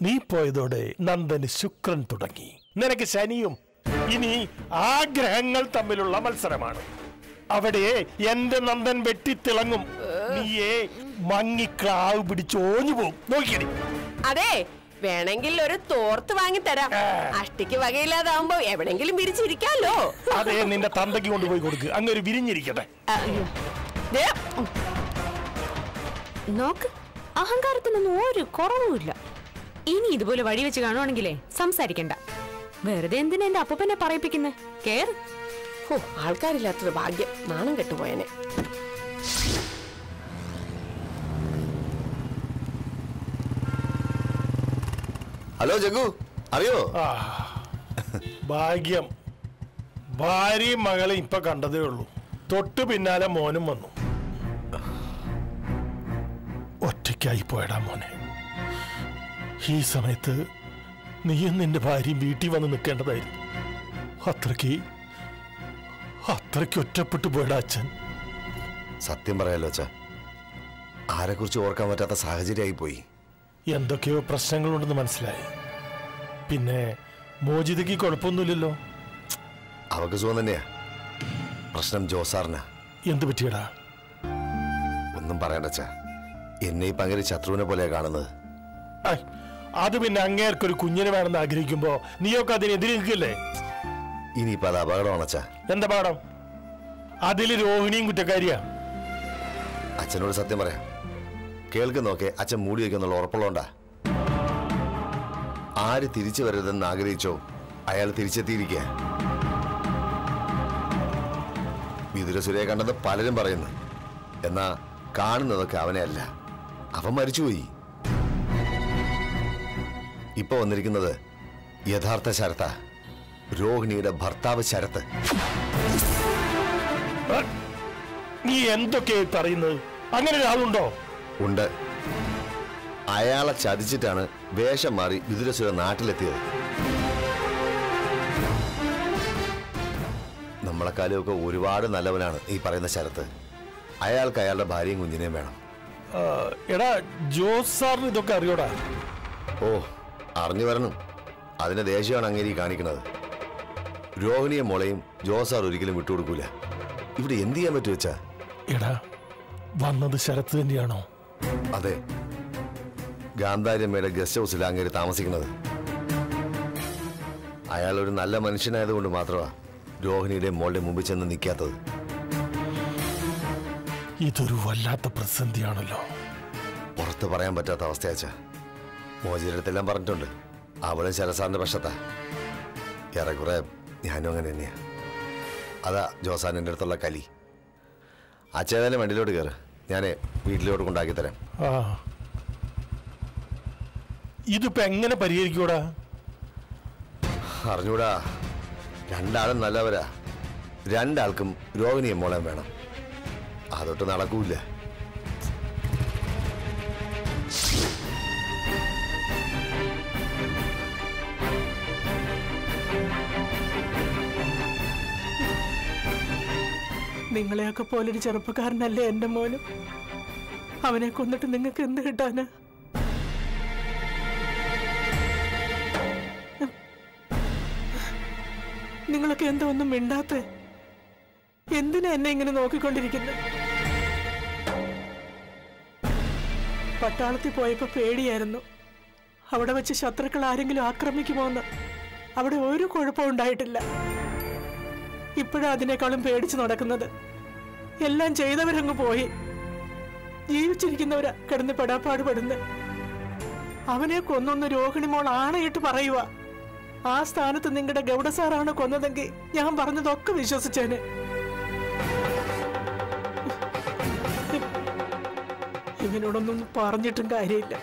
നീ പോയതോടെ നന്ദന് ശുക്രൻ തുടങ്ങി നിനക്ക് ശനിയും ഇനി ആഗ്രഹങ്ങൾ തമ്മിലുള്ള മത്സരമാണ് അവിടെ എന്റെ നന്ദൻ വെട്ടിത്തിളങ്ങും നീയേ മങ്ങിക്രാവ് പിടിച്ച് ഓഞ്ഞു പോകും നോക്കിയടി അതെ വേണമെങ്കിൽ ഒരു തോർത്ത് വാങ്ങി തരാം അഷ്ടിക്ക് വകയില്ലാതാവുമ്പോ എവിടെങ്കിലും പിരിച്ചിരിക്കാലോ അതെ നിന്റെ തന്തയ്ക്ക് കൊണ്ടുപോയി കൊടുക്ക് അങ്ങൊരു വിരിഞ്ഞിരിക്കട്ടെ ദേ, നോക്ക് അഹങ്കാരത്തിനൊന്നും ഒരു കുറവുമില്ല ഇനി ഇതുപോലെ വഴി വെച്ച് കാണുവാണെങ്കിലേ സംസാരിക്കണ്ട വെറുതെ എന്തിനാ എന്റെ അപ്പനെ പറയിപ്പിക്കുന്നേ കേറ് ഹോ, ആൾക്കാരില്ലാത്തൊരു ഭാഗ്യം നാണം കെട്ടുപോയനെ ഹലോ ജഗു അറിയോ ആ ഭാഗ്യം ഭാര്യയും മകളെ ഇപ്പൊ കണ്ടതേ ഉള്ളൂ തൊട്ടു പിന്നാലെ മോനും വന്നു ഒറ്റയ്ക്കായി പോയടാ മോനെ ഈ സമയത്ത് നീയും നിന്റെ ഭാര്യയും വീട്ടിൽ വന്ന് നിൽക്കേണ്ടതായിരുന്നു അത്രയ്ക്ക് അത്രയ്ക്ക് ഒറ്റപ്പെട്ടു പോയടാ അച്ഛൻ സത്യം പറയാലോ അച്ഛാ ആരെക്കുറിച്ച് ഓർക്കാൻ പറ്റാത്ത സാഹചര്യമായി പോയി എന്തൊക്കെയോ പ്രശ്നങ്ങളുണ്ടെന്ന് മനസ്സിലായി പിന്നെ മോചിതയ്ക്ക് കുഴപ്പമൊന്നുമില്ലല്ലോ അവക്ക് സുഖം തന്നെയാ പ്രശ്നം ജോസാറിനാ എന്ത് പറ്റിയടാ ഒന്നും പറയണ്ട അച്ഛാ എന്നെ ഈ പങ്കരി ശത്രുവിനെ പോലെയാ കാണുന്നത് ഐ, അത് പിന്നെ അങ്ങേർക്കൊരു കുഞ്ഞിനെ വേണമെന്ന് ആഗ്രഹിക്കുമ്പോ നീയൊക്കെ അതിനെതിരെ നിൽക്കില്ലേ ഇനിയിപ്പോ അത് അപകടമാണ് അച്ഛാ എന്താ പാടം അതില് രോഹിണിയും കുറ്റക്കാരിയാ അച്ഛനോട് സത്യം പറയാം കേൾക്കുന്നൊക്കെ അച്ഛൻ മൂടി വയ്ക്കുന്നുള്ള ഉറപ്പുള്ളതുകൊണ്ടാ ആര് തിരിച്ചു വരരുതെന്ന് ആഗ്രഹിച്ചോ അയാൾ തിരിച്ചെത്തിയിരിക്കുക വിതുരസുരയെ കണ്ടെന്ന് പലരും പറയുന്നു എന്നാ കാണുന്നതൊക്കെ അവനെ അല്ല അവൻ മരിച്ചുപോയി ഇപ്പൊ വന്നിരിക്കുന്നത് യഥാർത്ഥ ശരത്ത രോഹിണിയുടെ ഭർത്താവ് ശരത്ത് ഏ? നീ എന്തൊക്കെയായി പറയുന്നത് അങ്ങനെ ഒരാളുണ്ടോ ഉണ്ട് അയാളെ ചതിച്ചിട്ടാണ് വേഷം മാറി വിതുരസുര നാട്ടിലെത്തിയത് നമ്മളെക്കാളുമൊക്കെ ഒരുപാട് നല്ലവനാണ് ഈ പറയുന്ന ശരത്ത് അയാൾക്ക് അയാളുടെ ഭാര്യയും കുഞ്ഞിനെയും വേണം ആ, എടാ ജോസ് സാറിന് ഇതൊക്കെ അറിയോടാ ഓ അറിഞ്ഞു വരണം അതിന്റെ ദേഷ്യമാണ് അങ്ങേരി കാണിക്കുന്നത് രോഹിണിയെ മോളെയും ജോസാർ ഒരിക്കലും വിട്ടുകൊടുക്കൂല ഇവിടെ എന്ത് ചെയ്യാൻ പറ്റും വെച്ചാ എടാ വന്നത് ശരത്ത് തന്നെയാണോ അതെ ഗാന്ധാര്യമ്മയുടെ ഗസ്റ്റ് ഹൗസിൽ അങ്ങേര് താമസിക്കുന്നത് അയാൾ ഒരു നല്ല മനുഷ്യനായതുകൊണ്ട് മാത്രമാ രോഹിണിയുടെ മോളുടെ മുമ്പിൽ ചെന്ന് നിൽക്കാത്തത് ഇതൊരു വല്ലാത്ത പ്രതിസന്ധിയാണല്ലോ പുറത്ത് പറയാൻ പറ്റാത്ത അവസ്ഥയാച്ച മോചിയുടെ അടുത്തെല്ലാം പറഞ്ഞിട്ടുണ്ട് അവളും ശരസാറിന്റെ പക്ഷത്താ ഏറെക്കുറെ ഞാനും അങ്ങനെ തന്നെയാ അതാ ജോസാൻ എൻ്റെ അടുത്തുള്ള കലി അച്ഛനെ വണ്ടിയിലോട്ട് കയറ് ഞാൻ വീട്ടിലോട്ട് കൊണ്ടാക്കി തരാം ആ ഇതിപ്പോ എങ്ങനെ പരിഹരിക്കൂടാ അറിഞ്ഞൂടാ രണ്ടാളും നല്ലവരാ രണ്ടാൾക്കും രോഹിണിയെ മോളെ വേണം അതൊട്ട് നടക്കൂല നിങ്ങളെയൊക്കെ പോലൊരു ചെറുപ്പക്കാരനല്ലേ എന്റെ മോനും അവനെ കൊന്നിട്ട് നിങ്ങൾക്ക് എന്ത് കിട്ടാന് നിങ്ങളൊക്കെ എന്താ ഒന്നും മിണ്ടാത്ത എന്തിനാ എന്നെ ഇങ്ങനെ നോക്കിക്കൊണ്ടിരിക്കുന്നത് പട്ടാളത്തിൽ പോയപ്പോ പേടിയായിരുന്നു അവിടെ വെച്ച് ശത്രുക്കൾ ആരെങ്കിലും ആക്രമിക്കുമോ എന്ന് അവിടെ ഒരു കുഴപ്പവും ഉണ്ടായിട്ടില്ല ഇപ്പോഴാ അതിനേക്കാളും പേടിച്ച് നടക്കുന്നത് എല്ലാം ചെയ്തവരങ്ങ് പോയി ജീവിച്ചിരിക്കുന്നവരാ കിടന്ന് പെടാപ്പാട് പെടുന്ന അവനെ കൊന്നൊന്ന് രോഹിണി മോൾ ആണയിട്ട് പറയുക ആ സ്ഥാനത്ത് നിങ്ങളുടെ ഗൗഡ സാറാണ് കൊന്നതെങ്കിൽ ഞാൻ പറഞ്ഞതൊക്കെ വിശ്വസിച്ചേനെ ഇവനോടൊന്നും പറഞ്ഞിട്ടും കാര്യമില്ല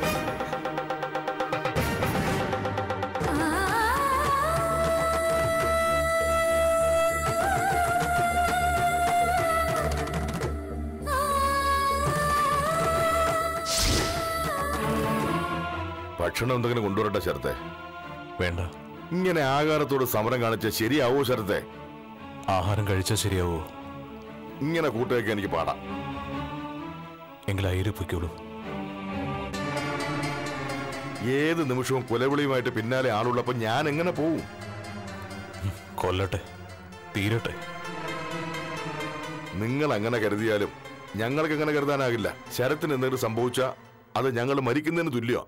ഭക്ഷണം എന്തെങ്കിലും കൊണ്ടുവരട്ടെ ശരത്തെ വേണ്ട ഇങ്ങനെ ആകാരത്തോട് സമരം കാണിച്ച ശരിയാവോ ശരത്തെ ആഹാരം കഴിച്ചാൽ ശരിയാവോ ഇങ്ങനെ കൂട്ടുവയ്ക്കാൻ എനിക്ക് പാടാം എങ്കിൽ അയിര് പൊയ്ക്കോളൂ ഏത് നിമിഷവും കൊലവിളിയുമായിട്ട് പിന്നാലെ ആളുള്ളപ്പോ ഞാൻ എങ്ങനെ പോവും കൊല്ലട്ടെ തീരട്ടെ നിങ്ങൾ അങ്ങനെ കരുതിയാലും ഞങ്ങൾക്ക് അങ്ങനെ കരുതാനാകില്ല ശരത്തിന് എന്തെങ്കിലും സംഭവിച്ചാ അത് ഞങ്ങൾ മരിക്കുന്നതിന് തുല്യോ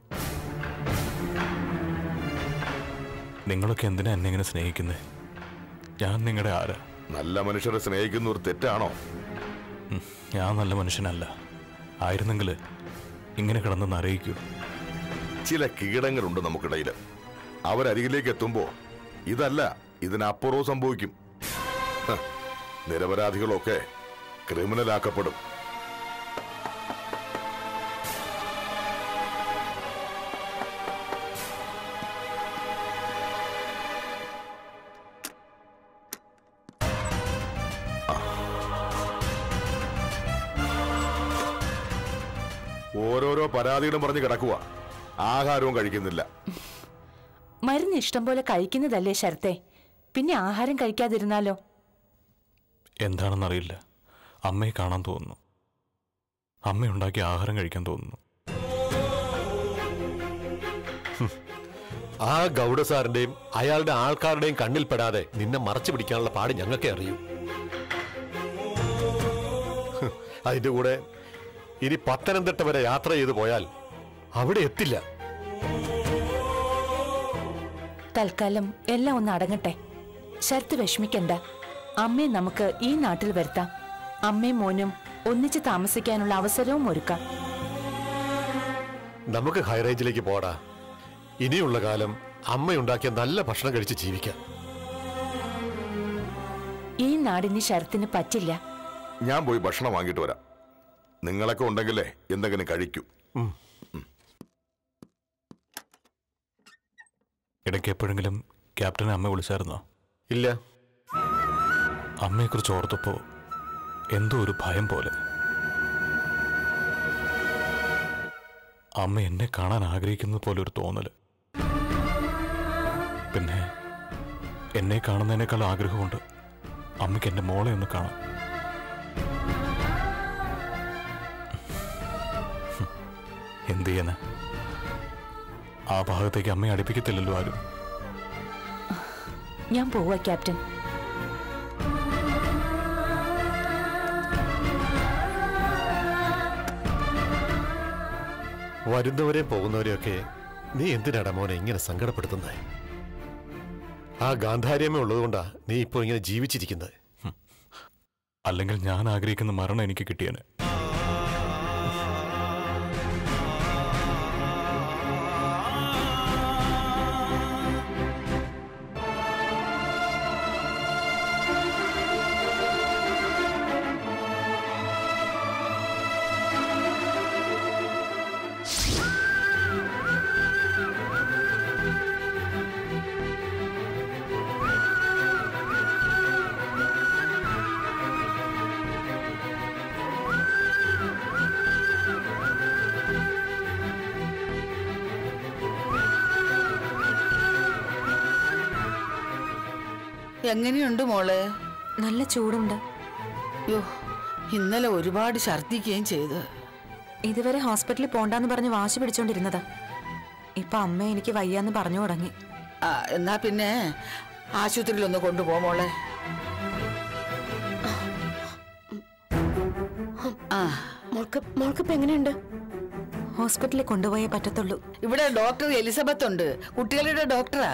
നിങ്ങളൊക്കെ എന്തിനാ എന്നെ ഇങ്ങനെ സ്നേഹിക്കുന്നത് ഞാൻ നിങ്ങളുടെ ആരാ നല്ല മനുഷ്യരെ സ്നേഹിക്കുന്ന ഒരു തെറ്റാണോ ഉം, ഞാൻ നല്ല മനുഷ്യനല്ല ആയിരുന്നെങ്കിൽ ഇങ്ങനെ കിടന്നെന്ന് അറിയിക്കൂ ചില കീടങ്ങളുണ്ട് നമുക്കിടയിൽ അവരരികിലേക്ക് എത്തുമ്പോ ഇതല്ല ഇതിനപ്പുറവും സംഭവിക്കും ഹ, നിരപരാധികളൊക്കെ ക്രിമിനലാക്കപ്പെടും ഓരോരോ പരാതികളും പറഞ്ഞ് കിടക്കുക ആഹാരവും കഴിക്കുന്നില്ല മരുന്ന് ഇഷ്ടം പോലെ കഴിക്കുന്നതല്ലേ ശരത്തെ പിന്നെ ആഹാരം കഴിക്കാതിരുന്നാലോ എന്താണെന്നറിയില്ല അമ്മയെ കാണാൻ തോന്നുന്നു അമ്മ ഉണ്ടാക്കിയ ആഹാരം കഴിക്കാൻ തോന്നുന്നു ആ ഗൗഡ സാറിന്റെയും അയാളുടെ ആൾക്കാരുടെയും കണ്ണിൽപ്പെടാതെ നിന്നെ മറച്ചു പിടിക്കാനുള്ള പാട് ഞങ്ങൾക്കേ അറിയൂ ഹ്, അതിന്റെ കൂടെ ഇനി പത്തനംതിട്ട വരെ യാത്ര ചെയ്തു പോയാൽ അവിടെ എത്തില്ല തൽക്കാലം എല്ലാം ഒന്ന് അടങ്ങട്ടെ ശരത്ത് വിഷമിക്കണ്ട അമ്മയെ നമുക്ക് ഈ നാട്ടിൽ വരുത്താം അമ്മയും മോനും ഒന്നിച്ച് താമസിക്കാനുള്ള അവസരവും ഒരുക്കാം നമുക്ക് ഹൈറേഞ്ചിലേക്ക് പോടാ ഇനിയുള്ള കാലം അമ്മയുണ്ടാക്കിയ നല്ല ഭക്ഷണം കഴിച്ച് ജീവിക്കാം ഈ നാടിന് ശരത്തിന് പറ്റില്ല ഞാൻ പോയി ഭക്ഷണം വാങ്ങിയിട്ട് വരാം നിങ്ങളൊക്കെ ഉണ്ടെങ്കിലേ എന്തെങ്കിലും കഴിക്കൂ ഇടയ്ക്ക് എപ്പോഴെങ്കിലും ക്യാപ്റ്റനെ അമ്മ വിളിച്ചായിരുന്നോ ഇല്ല അമ്മയെക്കുറിച്ച് ഓർത്തപ്പോ എന്തോ ഒരു ഭയം പോലെ അമ്മ എന്നെ കാണാൻ ആഗ്രഹിക്കുന്നത് പോലെ ഒരു തോന്നല് പിന്നെ എന്നെ കാണുന്നതിനേക്കാൾ ആഗ്രഹമുണ്ട് അമ്മയ്ക്ക് എൻ്റെ മോളെ ഒന്ന് കാണാം ഹും, എന്ത് ചെയ്യാനാ ആ ഭാഗത്തേക്ക് അമ്മയെ അടുപ്പിക്കത്തില്ലല്ലോ ആരും ഞാൻ പോവാ ക്യാപ്റ്റൻ വരുന്നവരെയും പോകുന്നവരെയൊക്കെ നീ എന്തിനാടാ മോനെ ഇങ്ങനെ സങ്കടപ്പെടുത്തുന്നത് ആ ഗാന്ധാര്യമേ ഉള്ളതുകൊണ്ടാ നീ ഇപ്പോൾ ഇങ്ങനെ ജീവിച്ചിരിക്കുന്നത് അല്ലെങ്കിൽ ഞാൻ ആഗ്രഹിക്കുന്ന മരണം എനിക്ക് കിട്ടിയേനെ എങ്ങനെയുണ്ട് മോളെ നല്ല ചൂടുണ്ട് യോ ഇന്നലെ ഒരുപാട് ഛർദ്ദിക്കുകയും ചെയ്ത് ഇതുവരെ ഹോസ്പിറ്റലിൽ പോണ്ടെന്ന് പറഞ്ഞ് വാശി പിടിച്ചോണ്ടിരുന്നതാ ഇപ്പൊ അമ്മ എനിക്ക് വയ്യാന്ന് പറഞ്ഞു തുടങ്ങി ആ, എന്നാ പിന്നെ ആശുപത്രിയിൽ ഒന്ന് കൊണ്ടുപോ മോളെ ആ മോൾക്ക് മോൾക്കിപ്പോ എങ്ങനെയുണ്ട് ഹോസ്പിറ്റലിൽ കൊണ്ടുപോയേ പറ്റത്തുള്ളൂ ഇവിടെ ഡോക്ടർ എലിസബത്ത് ഉണ്ട് കുട്ടികളുടെ ഡോക്ടറാ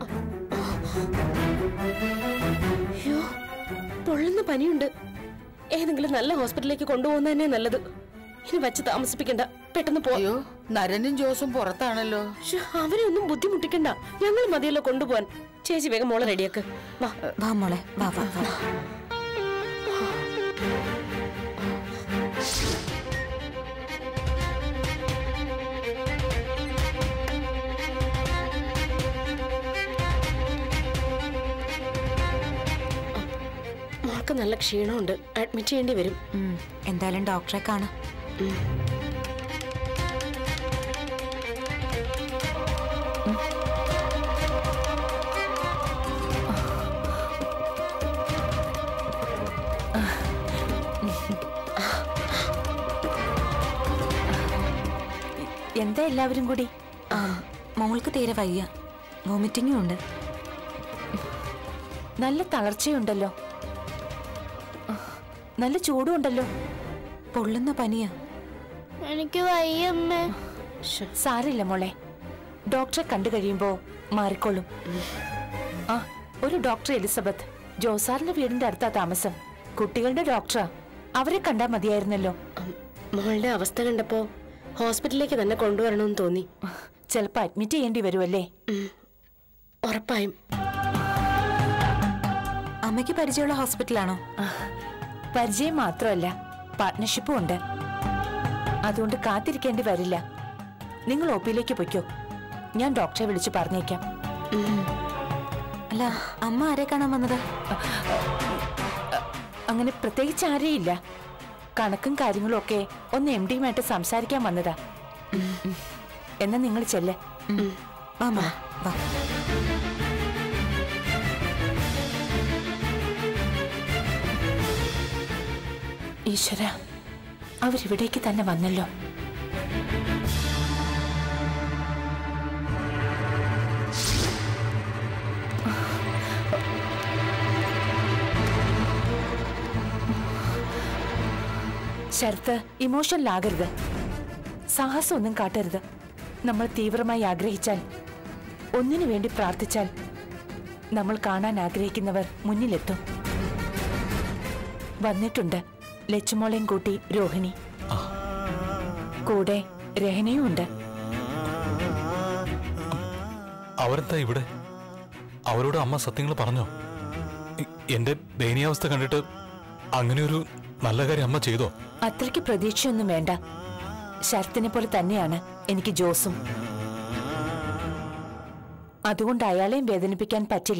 അയ്യോ പൊള്ളുന്ന പനിയുണ്ട് ഏതെങ്കിലും നല്ല ഹോസ്പിറ്റലിലേക്ക് കൊണ്ടുപോകുന്ന തന്നെ നല്ലത് ഇനി വച്ച് താമസിപ്പിക്കണ്ട പെട്ടെന്ന് പോ അയ്യോ നരനും ജോസും പുറത്താണല്ലോ ശ്ശെ, അവരെ ഒന്നും ബുദ്ധിമുട്ടിക്കണ്ട ഞങ്ങൾ മതിയല്ലോ കൊണ്ടുപോവാൻ ചേച്ചി വേഗം മോളെ റെഡിയാക്ക് വാ വാ മോളെ വാ വാ വാ മോൾക്ക് നല്ല ക്ഷീണമുണ്ട് അഡ്മിറ്റ് ചെയ്യേണ്ടി വരും ഉം, എന്തായാലും ഡോക്ടറെ കാണാം എന്താ എല്ലാവരും കൂടി മോൾക്ക് തീരെ വയ്യ വോമിറ്റിംഗും ഉണ്ട് നല്ല തളർച്ചയുണ്ടല്ലോ ആ, നല്ല ചൂടും ഉണ്ടല്ലോ പൊള്ളുന്ന പനിയാ എനിക്ക് വയ്യമ്മേ സാരില്ല മോളെ ഡോക്ടറെ കണ്ടു കഴിയുമ്പോ മാറിക്കോളും ആ ഒരു ഡോക്ടർ എലിസബത്ത് ജോസാറിന്റെ വീടിന്റെ അടുത്താ താമസം കുട്ടികളുടെ ഡോക്ടറാ അവരെ കണ്ടാ മതിയായിരുന്നല്ലോ മോളുടെ അവസ്ഥ കണ്ടപ്പോ ഹോസ്പിറ്റലിലേക്ക് തന്നെ കൊണ്ടുവരണമെന്ന് തോന്നി ചിലപ്പോ അഡ്മിറ്റ് ചെയ്യേണ്ടി വരുമല്ലേ ഉറപ്പായും അമ്മയ്ക്ക് പരിചയമുള്ള ഹോസ്പിറ്റലാണോ പരിചയം മാത്രമല്ല പാർട്ട്ണർഷിപ്പും ഉണ്ട് അതുകൊണ്ട് കാത്തിരിക്കേണ്ടി വരില്ല നിങ്ങൾ ഒ പിയിലേക്ക് പൊയ്ക്കോ ഞാൻ ഡോക്ടറെ വിളിച്ച് പറഞ്ഞേക്കാം അല്ല അമ്മ ആരെ കാണാൻ വന്നത് അങ്ങനെ പ്രത്യേകിച്ച് ആരെയില്ല കണക്കും കാര്യങ്ങളും ഒക്കെ ഒന്ന് എം ഡിയുമായിട്ട് സംസാരിക്കാൻ വന്നതാ ഉം. എന്നാ നിങ്ങൾ ചെല്ലേ വാ മോളെ, വാ ഈശ്വര അവരിവിടേക്ക് തന്നെ വന്നല്ലോ ശരത്ത് ഇമോഷനിലാകരുത് സാഹസമൊന്നും കാട്ടരുത് നമ്മൾ തീവ്രമായി ആഗ്രഹിച്ചാൽ ഒന്നിനു വേണ്ടി പ്രാർത്ഥിച്ചാൽ നമ്മൾ കാണാൻ ആഗ്രഹിക്കുന്നവർ മുന്നിലെത്തും വന്നിട്ടുണ്ട് ലച്ചുമോളെയും കൂട്ടി രോഹിണി കൂടെ രഹനയും ഉണ്ട് അവരെന്താ ഇവിടെ അവരോട് അമ്മ സത്യങ്ങൾ പറഞ്ഞോ എ- എന്റെ ദയനീയാവസ്ഥ കണ്ടിട്ട് അങ്ങനെ ഒരു നല്ല കാര്യം അമ്മ ചെയ്തോ അത്രയ്ക്ക് പ്രതീക്ഷയൊന്നും വേണ്ട ശരത്തിനെ പോലെ തന്നെയാണ് എനിക്ക് ജോസും അതുകൊണ്ട് അയാളെയും വേദനിപ്പിക്കാൻ പറ്റില്ല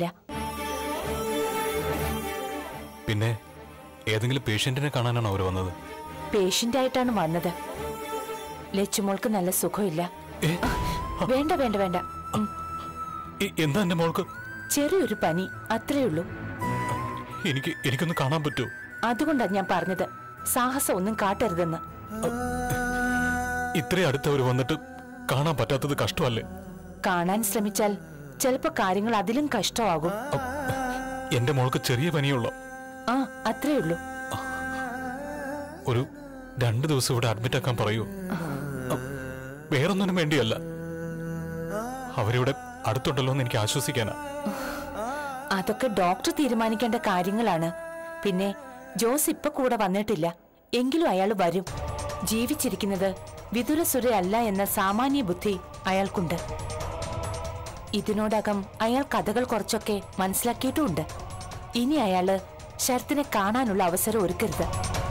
പിന്നെ ഏതെങ്കിലും പേഷ്യന്റിനെ കാണാനാണോ അവർ വന്നത് പേഷ്യന്റ് ആയിട്ടാണ് വന്നത് ലച്ചുമോൾക്ക് നല്ല സുഖമില്ല വേണ്ട വേണ്ട വേണ്ട ഉം, എ- എന്താ എന്റെ മോൾക്ക് ചെറിയൊരു പനി അത്രേ ഉള്ളൂ എനിക്ക് എനിക്കൊന്ന് കാണാൻ പറ്റുമോ അതുകൊണ്ടാണ് ഞാൻ പറഞ്ഞത് സാഹസം ഒന്നും കാട്ടരുതെന്ന് ഇത്രയും അടുത്തവർ വന്നിട്ട് കാണാൻ പറ്റാത്തത് കഷ്ടമല്ലേ കാണാൻ ശ്രമിച്ചാൽ ചിലപ്പോ കാര്യങ്ങൾ അതിലും കഷ്ടമാകും എന്റെ മോൾക്ക് ചെറിയ പനിയുള്ളൂ ആ അത്രേ ഉള്ളൂ ഒരു രണ്ടു ദിവസം ഇവിടെ അഡ്മിറ്റ് ആക്കാൻ പറയൂ വേറൊന്നിനും വേണ്ടിയല്ല അവരിവിടെ അടുത്തുണ്ടല്ലോ എന്ന് എനിക്ക് ആശ്വസിക്കാനാ അതൊക്കെ ഡോക്ടർ തീരുമാനിക്കേണ്ട കാര്യങ്ങളാണ് പിന്നെ ജോസ് ഇപ്പൊ കൂടെ വന്നിട്ടില്ല എങ്കിലും അയാൾ വരും ജീവിച്ചിരിക്കുന്നത് വിതുരസുര അല്ല എന്ന സാമാന്യ ബുദ്ധി അയാൾക്കുണ്ട് ഇതിനോടകം അയാൾ കഥകൾ കുറച്ചൊക്കെ മനസ്സിലാക്കിയിട്ടുമുണ്ട് ഇനി അയാള് ശരത്തിനെ കാണാനുള്ള അവസരം ഒരുക്കരുത്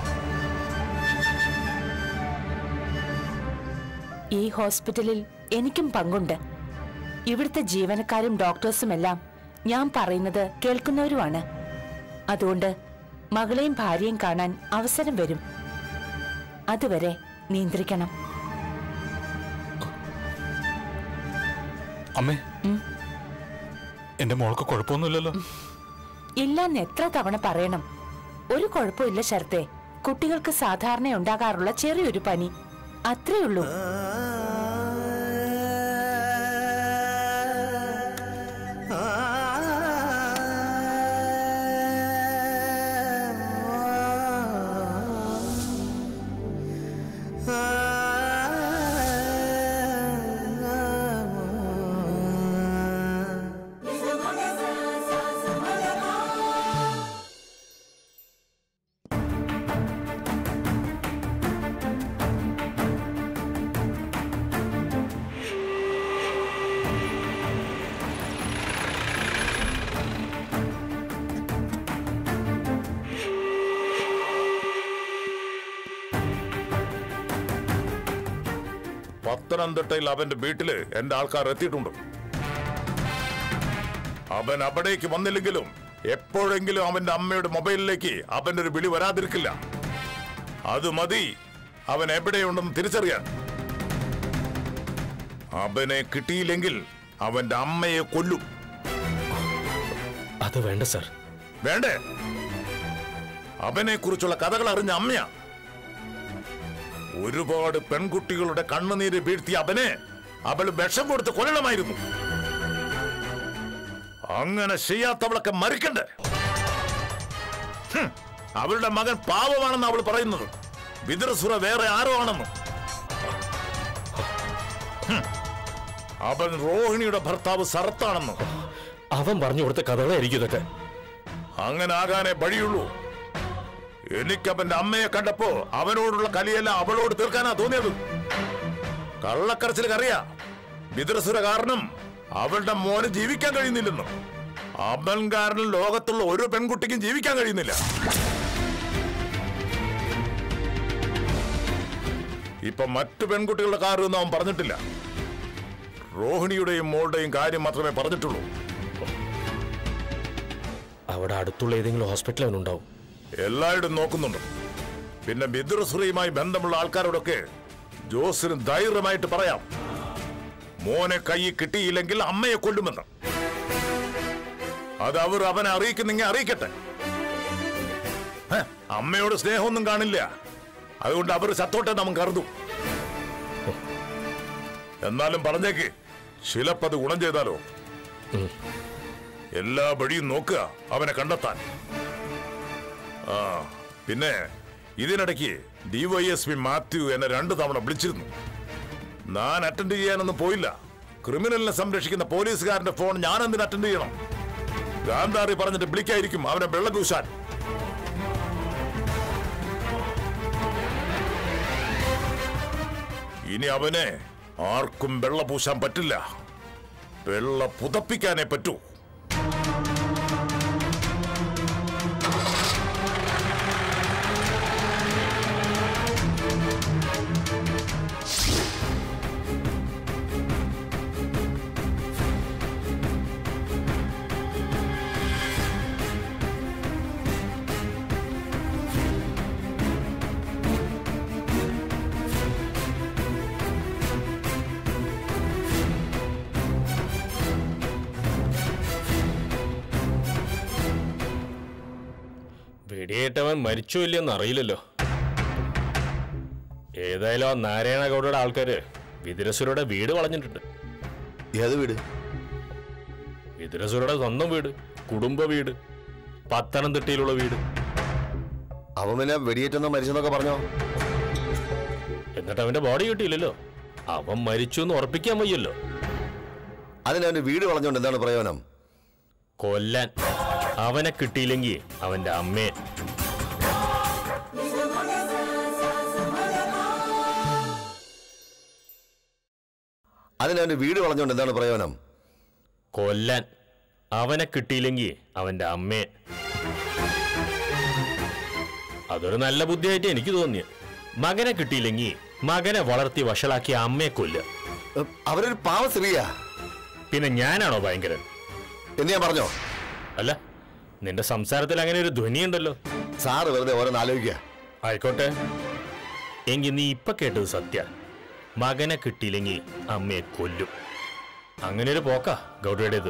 ഈ ഹോസ്പിറ്റലിൽ എനിക്കും പങ്കുണ്ട് ഇവിടുത്തെ ജീവനക്കാരും ഡോക്ടേഴ്സും എല്ലാം ഞാൻ പറയുന്നത് കേൾക്കുന്നവരുമാണ് അതുകൊണ്ട് മകളെയും ഭാര്യയും കാണാൻ അവസരം വരും അതുവരെ നിയന്ത്രിക്കണം അമ്മേ എന്റെ മോൾക്ക് കുഴപ്പമൊന്നുമില്ലല്ലോ ഇല്ലെന്ന് എത്ര തവണ പറയണം ഒരു കുഴപ്പമില്ല ശരത്തെ കുട്ടികൾക്ക് സാധാരണ ഉണ്ടാകാറുള്ള ചെറിയൊരു പനി അത്രേ ഉള്ളൂ പത്തനംതിട്ടയിൽ അവന്റെ വീട്ടില് എന്റെ ആൾക്കാർ എത്തിയിട്ടുണ്ട് അവൻ അവിടേക്ക് വന്നില്ലെങ്കിലും എപ്പോഴെങ്കിലും അവന്റെ അമ്മയുടെ മൊബൈലിലേക്ക് അവന്റെ ഒരു വിളി വരാതിരിക്കില്ല അത് മതി അവൻ എവിടെയുണ്ടെന്ന് തിരിച്ചറിയാൻ അവനെ കിട്ടിയില്ലെങ്കിൽ അവന്റെ അമ്മയെ കൊല്ലും അത് വേണ്ട സർ വേണ്ടേ അവനെ കുറിച്ചുള്ള കഥകൾ അറിഞ്ഞ അമ്മയാ ഒരുപാട് പെൺകുട്ടികളുടെ കണ്ണുനീര് വീഴ്ത്തിയ അവനെ അവൾ വിഷം കൊടുത്ത് കൊല്ലണമായിരുന്നു അങ്ങനെ ചെയ്യാത്തവളൊക്കെ മരിക്കണ്ടേ ഹും, അവളുടെ മകൻ പാവമാണെന്ന് അവൾ പറയുന്നത് വിതുരസുര വേറെ ആരോ ആണെന്ന് ഹും, അവൻ റോഹിണിയുടെ ഭർത്താവ് സറത്താണെന്ന് അവൻ പറഞ്ഞു കൊടുത്ത കഥകളായിരിക്കും ഇതൊക്കെ അങ്ങനെ ആകാനേ വഴിയുള്ളൂ എനിക്ക് അവന്റെ അമ്മയെ കണ്ടപ്പോ അവനോടുള്ള കലിയെല്ലാം അവളോട് തീർക്കാനാ തോന്നിയത് കള്ളക്കരച്ചിൽ അറിയാ വിതുരസുര കാരണം അവളുടെ മോന് ജീവിക്കാൻ കഴിയുന്നില്ലെന്ന് അവൻ കാരണം ലോകത്തുള്ള ഒരു പെൺകുട്ടിക്കും ജീവിക്കാൻ കഴിയുന്നില്ല ഇപ്പൊ മറ്റു പെൺകുട്ടികളുടെ കാര്യമൊന്നും അവൻ പറഞ്ഞിട്ടില്ല റോഹിണിയുടെയും മോളുടെയും കാര്യം മാത്രമേ പറഞ്ഞിട്ടുള്ളൂ അവിടെ അടുത്തുള്ള ഏതെങ്കിലും ഹോസ്പിറ്റൽ അവനുണ്ടാവും എല്ലായിടും നോക്കുന്നുണ്ട് പിന്നെ ബിദുറസുറയുമായി ബന്ധമുള്ള ആൾക്കാരോടൊക്കെ ജോസിന് ധൈര്യമായിട്ട് പറയാം മോനെ കൈ കിട്ടിയില്ലെങ്കിൽ അമ്മയെ കൊല്ലുമെന്ന് അത് അവർ അവനെ അറിയിക്കുന്നെങ്കിൽ അറിയിക്കട്ടെ ഹെ, അമ്മയോട് സ്നേഹമൊന്നും കാണില്ല അതുകൊണ്ട് അവർ ചത്തോട്ടെ നാം കരുതും എന്നാലും പറഞ്ഞേക്ക് ശിലപ്പത് ഗുണം ചെയ്താലോ എല്ലാ വഴിയും നോക്കുക അവനെ കണ്ടെത്താൻ ആ പിന്നെ ഇതിനിടയ്ക്ക് ഡിവൈഎസ്പി മാത്യു എന്നെ രണ്ടു തവണ വിളിച്ചിരുന്നു ഞാൻ അറ്റൻഡ് ചെയ്യാനൊന്നും പോയില്ല ക്രിമിനലിനെ സംരക്ഷിക്കുന്ന പോലീസുകാരന്റെ ഫോൺ ഞാൻ എന്തിന് അറ്റൻഡ് ചെയ്യണം ഗാന്ധാറി പറഞ്ഞിട്ട് വിളിക്കായിരിക്കും അവനെ വെള്ളപൂശാൻ ഇനി അവനെ ആർക്കും വെള്ള പൂശാൻ പറ്റില്ല വെള്ള പുതപ്പിക്കാനേ പറ്റൂ വെടിയേറ്റവൻ മരിച്ചോ ഇല്ലയെന്ന് അറിയില്ലല്ലോ ഏതായാലും ആ നാരായണ ഗൗഡയുടെ ആൾക്കാര് വിതുരസുരയുടെ വീട് വളഞ്ഞിട്ടുണ്ട് ഏത് വീട് വിതുരസുരയുടെ സ്വന്തം വീട് കുടുംബ വീട് പത്തനംതിട്ടയിലുള്ള വീട് അവൻ പിന്നെ വെടിയേറ്റെന്നോ മരിച്ചെന്നൊക്കെ പറഞ്ഞോ എന്നിട്ട് അവന്റെ ബോഡി കിട്ടിയില്ലല്ലോ അവൻ മരിച്ചു എന്ന് ഉറപ്പിക്കാൻ വയ്യല്ലോ അതിന് അവന്റെ വീട് വളഞ്ഞോണ്ട് എന്താണ് പ്രയോജനം കൊല്ലാൻ അവനെ കിട്ടിയില്ലെങ്കിൽ അവന്റെ അമ്മയെ അതിന് അവന്റെ വീട് വളഞ്ഞോണ്ട് എന്താണ് പ്രയോജനം കൊല്ലാൻ അവനെ കിട്ടിയില്ലെങ്കിൽ അവന്റെ അമ്മയെ അതൊരു നല്ല ബുദ്ധിയായിട്ട് എനിക്ക് തോന്നിയ മകനെ കിട്ടിയില്ലെങ്കിൽ മകനെ വളർത്തി വഷളാക്കിയ അമ്മയെ കൊല്ലുക അവരൊരു പാവ സ്ത്രീയാ പിന്നെ ഞാനാണോ ഭയങ്കരൻ എന്ന് ഞാൻ പറഞ്ഞോ അല്ല നിന്റെ സംസാരത്തിൽ അങ്ങനെ ഒരു ധ്വനിയുണ്ടല്ലോ സാറ് വെറുതെ ഓരോന്ന് ആലോചിക്കുക ആയിക്കോട്ടെ എങ്കിൽ നീ ഇപ്പൊ കേട്ടത് സത്യ മകനെ കിട്ടിയില്ലെങ്കിൽ അമ്മയെ കൊല്ലും അങ്ങനെ ഒരു പോക്ക ഗൗഡയുടേത്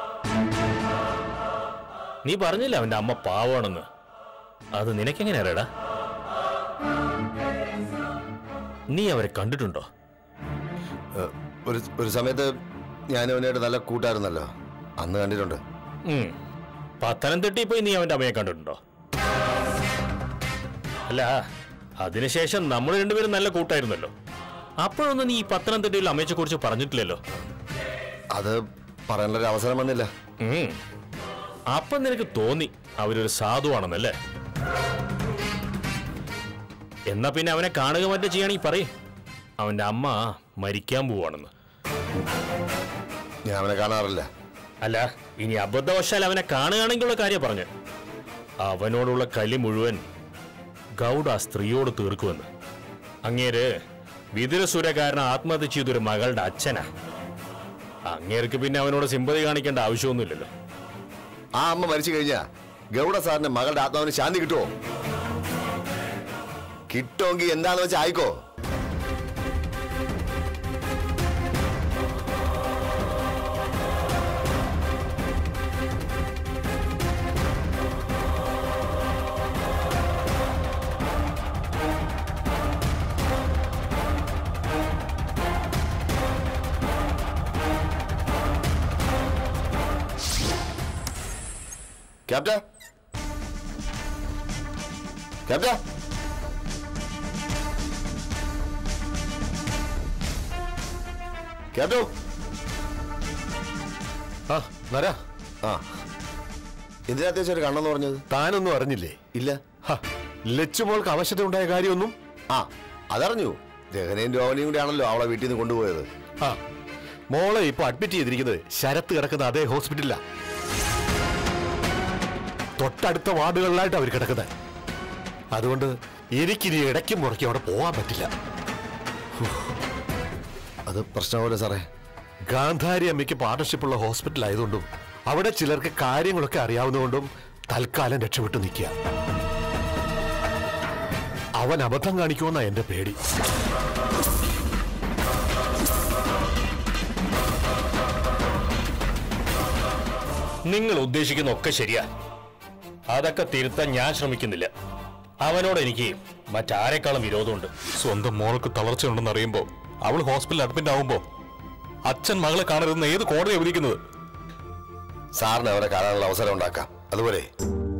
നീ പറഞ്ഞില്ല അവന്റെ അമ്മ പാവാണെന്ന് അത് നിനക്കെങ്ങനെ അറിയടാ നീ അവരെ കണ്ടിട്ടുണ്ടോ ഏഹ്, ഒരു ഒരു സമയത്ത് ഞാൻ അവനായിട്ട് നല്ല കൂട്ടായിരുന്നല്ലോ അന്ന് കണ്ടിട്ടുണ്ട് ഉം. പത്തനംതിട്ടയിൽ പോയി നീ അവന്റെ അമ്മയെ കണ്ടിട്ടുണ്ടോ അല്ല അതിനുശേഷം നമ്മൾ രണ്ടുപേരും നല്ല കൂട്ടായിരുന്നല്ലോ അപ്പോഴൊന്നും നീ ഈ പത്തനംതിട്ടയിൽ അമ്മയെ കുറിച്ച് പറഞ്ഞിട്ടില്ലല്ലോ അത് പറയാനുള്ളൊരു അവസരം വന്നില്ല ഉം. അപ്പൊ നിനക്ക് തോന്നി അവരൊരു സാധുവാണെന്നല്ലേ എന്നാ പിന്നെ അവനെ കാണുക മറ്റേ ചെയ്യണമെങ്കിൽ പറയും അവന്റെ അമ്മ മരിക്കാൻ പോവാണെന്ന് ഞാൻ അവനെ കാണാറില്ല അല്ല ഇനി അബദ്ധവശാൽ അവനെ കാണുകയാണെങ്കിലുള്ള കാര്യം പറഞ്ഞു അവനോടുള്ള കലി മുഴുവൻ ഗൗഡ ആ സ്ത്രീയോട് തീർക്കുമെന്ന് അങ്ങേര് വിതുരസുരകാരൻ ആത്മഹത്യ ചെയ്തൊരു മകളുടെ അച്ഛനാ അങ്ങേർക്ക് പിന്നെ അവനോട് സിമ്പതി കാണിക്കേണ്ട ആവശ്യമൊന്നുമില്ലല്ലോ ആ അമ്മ മരിച്ചു കഴിഞ്ഞാ ഗൗഡ സാറിന്റെ മകളുടെ ആത്മാവിന് ശാന്തി കിട്ടുമോ കിട്ടുമെങ്കിൽ എന്താന്ന് വെച്ചാൽ ആയിക്കോ ക്യാപ്റ്റൻ ക്യാപ്റ്റൻ ക്യാപ്റ്റോ ആ നരാ ആ എന്തിനാ അത്യാവശ്യം ഒരു കണ്ണെന്ന് പറഞ്ഞത് താനൊന്നും അറിഞ്ഞില്ലേ ഇല്ല ഹ, ലച്ചുമോൾക്ക് അവശത ഉണ്ടായ കാര്യമൊന്നും ആ അതറിഞ്ഞു ജഗനയും രോഹനിയും കൂടി ആണല്ലോ അവളെ വീട്ടിൽ നിന്ന് കൊണ്ടുപോയത് ആ മോളെ ഇപ്പൊ അഡ്മിറ്റ് ചെയ്തിരിക്കുന്നത് ശരത്ത് കിടക്കുന്ന അതേ ഹോസ്പിറ്റലിലാ തൊട്ടടുത്ത വാർഡുകളിലായിട്ട് അവർ കിടക്കുന്നത് അതുകൊണ്ട് എനിക്കിനി ഇടയ്ക്കും മുറയ്ക്കും അവിടെ പോകാൻ പറ്റില്ല അത് പ്രശ്നമല്ലേ സാറേ ഗാന്ധാരി അമ്മയ്ക്ക് പാർട്ണർഷിപ്പുള്ള ഹോസ്പിറ്റൽ ആയതുകൊണ്ടും അവിടെ ചിലർക്ക് കാര്യങ്ങളൊക്കെ അറിയാവുന്നതുകൊണ്ടും തൽക്കാലം രക്ഷപ്പെട്ടു നിൽക്കുക അവൻ അബദ്ധം കാണിക്കുമെന്നാ എന്റെ പേടി നിങ്ങൾ ഉദ്ദേശിക്കുന്ന ഒക്കെ ശരിയാ അതൊക്കെ തിരുത്താൻ ഞാൻ ശ്രമിക്കുന്നില്ല അവനോട് എനിക്ക് മറ്റാരെക്കാളും വിരോധമുണ്ട് സ്വന്തം മോൾക്ക് തളർച്ചയുണ്ടെന്ന് അറിയുമ്പോ അവൾ ഹോസ്പിറ്റലിൽ അഡ്മിറ്റ് ആവുമ്പോ അച്ഛൻ മകളെ കാണരുതെന്ന് ഏത് കോടതി വിധിക്കുന്നത് സാറിന് അവരെ കാണാനുള്ള അവസരം ഉണ്ടാക്കാം അതുപോലെ